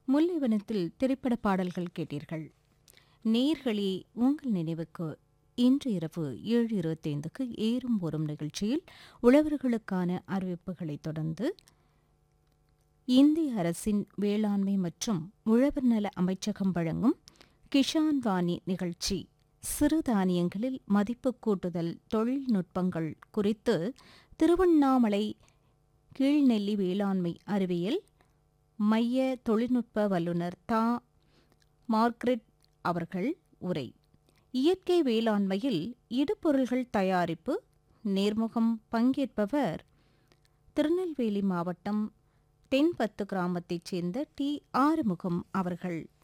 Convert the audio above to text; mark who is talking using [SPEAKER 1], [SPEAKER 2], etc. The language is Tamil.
[SPEAKER 1] முல்லைவனத்தில் திரைப்பட பாடல்கள் கேட்டீர்கள் நேர்களே உங்கள் நினைவுக்கு இன்று இரவு ஏழு இருபத்தைந்துக்கு ஏறும் போரும் நிகழ்ச்சியில் உழவர்களுக்கான அறிவிப்புகளைத் தொடர்ந்து இந்திய அரசின் வேளாண்மை மற்றும் உழவர் நல அமைச்சகம் வழங்கும் கிஷான் வாணி நிகழ்ச்சி சிறுதானியங்களில் மதிப்பு கூட்டுதல் தொழில்நுட்பங்கள் குறித்து திருவண்ணாமலை கீழ்நெல்லி வேளாண்மை அறிவியல் மைய தொழில்நுட்ப வல்லுநர் தா மார்க்ரெட் அவர்கள் உரை இயற்கை வேளாண்மையில் இடுபொருள்கள் தயாரிப்பு நேர்முகம் பங்கேற்பவர் திருநெல்வேலி மாவட்டம் தென்பத்து கிராமத்தைச் சேர்ந்த டி ஆறுமுகம் அவர்கள்